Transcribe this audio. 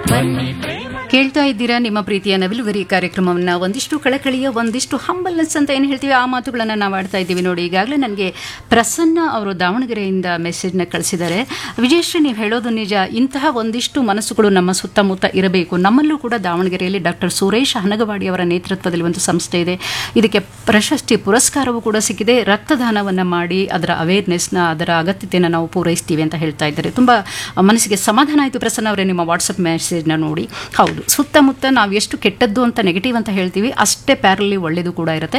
ಕೇಳ್ತಾ ಇದ್ದೀರಾ ನಿಮ್ಮ ಪ್ರೀತಿಯ ನವಿಲುಗರಿ ಕಾರ್ಯಕ್ರಮವನ್ನ ಒಂದಿಷ್ಟು ಕಳಕಳಿಯ ಒಂದಿಷ್ಟು ಹಂಬಲ್ನೆಸ್ ಅಂತ ಏನು ಹೇಳ್ತೀವಿ ಆ ಮಾತುಗಳನ್ನು ನಾವು ಆಡ್ತಾ ಇದ್ದೀವಿ ನೋಡಿ ಈಗಾಗಲೇ ನನಗೆ ಪ್ರಸನ್ನ ಅವರು ದಾವಣಗೆರೆಯಿಂದ ಮೆಸೇಜ್ನ ಕಳಿಸಿದ್ದಾರೆ ವಿಜಯಶ್ರೀ ನೀವು ಹೇಳೋದು ನಿಜ ಇಂತಹ ಒಂದಿಷ್ಟು ಮನಸ್ಸುಗಳು ನಮ್ಮ ಸುತ್ತಮುತ್ತ ಇರಬೇಕು ನಮ್ಮಲ್ಲೂ ಕೂಡ ದಾವಣಗೆರೆಯಲ್ಲಿ ಡಾಕ್ಟರ್ ಸುರೇಶ್ ಹನಗವಾಡಿ ಅವರ ನೇತೃತ್ವದಲ್ಲಿ ಒಂದು ಸಂಸ್ಥೆ ಇದೆ ಇದಕ್ಕೆ ಪ್ರಶಸ್ತಿ ಪುರಸ್ಕಾರವೂ ಕೂಡ ಸಿಕ್ಕಿದೆ ರಕ್ತದಾನವನ್ನು ಮಾಡಿ ಅದರ ಅವೇರ್ನೆಸ್ನ ಅದರ ಅಗತ್ಯತೆಯನ್ನು ನಾವು ಪೂರೈಸ್ತೀವಿ ಅಂತ ಹೇಳ್ತಾ ಇದ್ದಾರೆ ತುಂಬ ಮನಸ್ಸಿಗೆ ಸಮಾಧಾನ ಆಯಿತು ಪ್ರಸನ್ನ ಅವರೇ ನಿಮ್ಮ ವಾಟ್ಸಪ್ ಮೆಸೇಜ್ನ ನೋಡಿ ಹೌದು ಸುತ್ತಮುತ್ತ ನಾವು ಎಷ್ಟು ಕೆಟ್ಟದ್ದು ಅಂತ ನೆಗೆಟಿವ್ ಅಂತ ಹೇಳ್ತೀವಿ ಅಷ್ಟೇ ಪ್ಯಾರಲಿ ಒಳ್ಳೆಯದು ಕೂಡ ಇರುತ್ತೆ